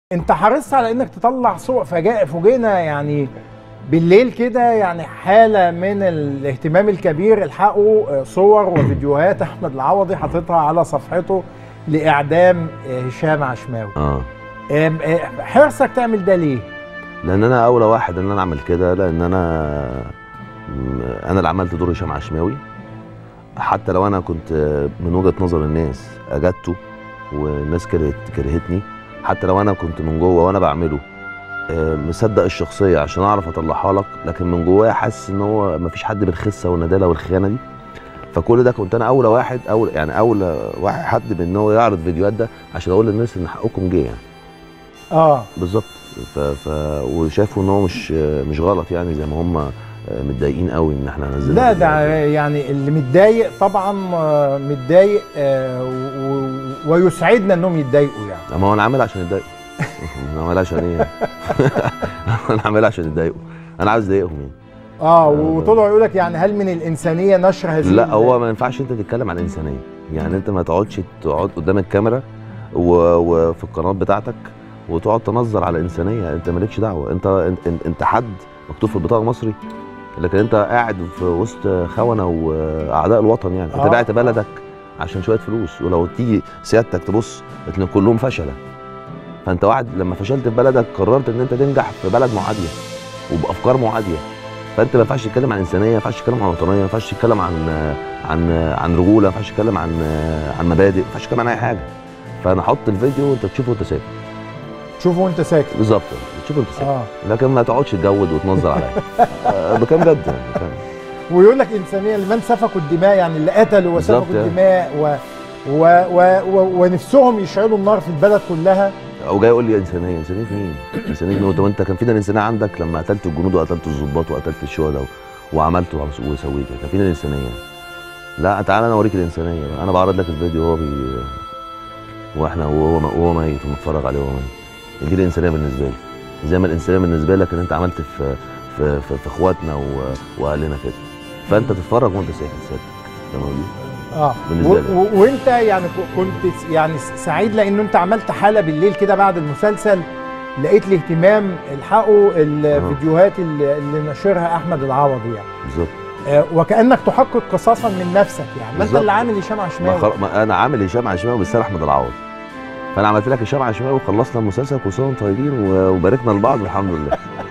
انت حرصت على انك تطلع صور فجاء فوجئنا يعني بالليل كده يعني حاله من الاهتمام الكبير الحقوا صور وفيديوهات احمد العوضي حاططها على صفحته لاعدام هشام عشماوي اه ام- اه، حرصك تعمل ده ليه؟ لان انا اولى واحد ان انا اعمل كده لان انا م- انا اللي عملت دور هشام عشماوي حتى لو انا كنت من وجهه نظر الناس اجدته والناس كرهت كرهتني حتى لو انا كنت من جوه وانا بعمله آه، مصدق الشخصيه عشان اعرف اطلعها لك لكن من جوايا حاسس ان هو مفيش حد بالخسه والنداله والخيانه دي فكل ده كنت انا اولى واحد اول يعني اولى واحد حد بان هو يعرض فيديوهات ده عشان اقول للناس ان حقكم جه يعني اه بالظبط ف... ف... وشافوا ان هو مش مش غلط يعني زي ما هم متضايقين قوي ان احنا نزلنا لا فيديو ده ده. يعني اللي متضايق طبعا اه، متضايق اه، و- و- ويسعدنا انهم يتضايقوا يعني ما هو انا عامل عشان يتضايقوا انا عامل عشان ايه انا عامل عشان يتضايقوا انا عاوز اضايقهم يعني اه وطلعوا يقول لك يعني هل من الانسانيه نشر هذه لا ال- هو ما ينفعش انت تتكلم عن الانسانيه يعني انت ما تقعدش تقعد قدام الكاميرا و... وفي القناه بتاعتك وتقعد تنظر على الانسانيه انت مالكش دعوه انت انت, انت حد مكتوب في البطاقه مصري لكن انت قاعد في وسط خونه واعداء الوطن يعني انت آه. بعت بلدك عشان شويه فلوس ولو تيجي سيادتك تبص هتلاقي كلهم فشله فانت واحد لما فشلت في بلدك قررت ان انت تنجح في بلد معاديه وبافكار معاديه فانت ما ينفعش تتكلم عن انسانيه ما ينفعش تتكلم عن وطنيه ما ينفعش تتكلم عن عن عن رجوله ما ينفعش تتكلم عن عن مبادئ ما ينفعش تتكلم عن اي حاجه فانا حط الفيديو وانت تشوفه وانت ساكت شوفوا وانت ساكت بالظبط تشوفه وانت ساكت اه لكن ما تقعدش تجود وتنظر عليا آه، بكام جد يعني بكام. ويقول لك انسانيه لمن سفكوا الدماء يعني اللي قتلوا بالظبط وسفكوا يعني. الدماء و و و و ونفسهم يشعلوا النار في البلد كلها او جاي يقول لي انسانيه انسانيه مين؟ انسانيه مين؟ طب انت كان فين الانسانيه عندك لما قتلت الجنود وقتلت الضباط وقتلت الشهداء وعملت وعم- وسويت كان فين الانسانيه؟ لا تعالى انا اوريك الانسانيه بقى. انا بعرض لك الفيديو وهو بي واحنا وهو وهو ميت ومتفرج عليه وهو ميت دي الانسانيه بالنسبه لي زي ما الانسانيه بالنسبه لك ان انت عملت في في في, في اخواتنا و- واهلنا كده فانت تتفرج وانت ساكت ساكت فاهم قصدي؟ اه بالنسبة و- لي. و- وانت يعني ك- كنت س- يعني س- سعيد لانه انت عملت حاله بالليل كده بعد المسلسل لقيت الاهتمام الحقوا الفيديوهات اللي, اللي نشرها احمد العوضي يعني بالظبط آه وكانك تحقق قصاصا من نفسك يعني ما انت بالظبط. اللي عامل هشام ما عشماوي خل... ما انا عامل هشام عشماوي بس انا احمد العوض فانا عملت لك هشام عشماوي وخلصنا المسلسل كل سنه وانتم طيبين و- وباركنا لبعض والحمد لله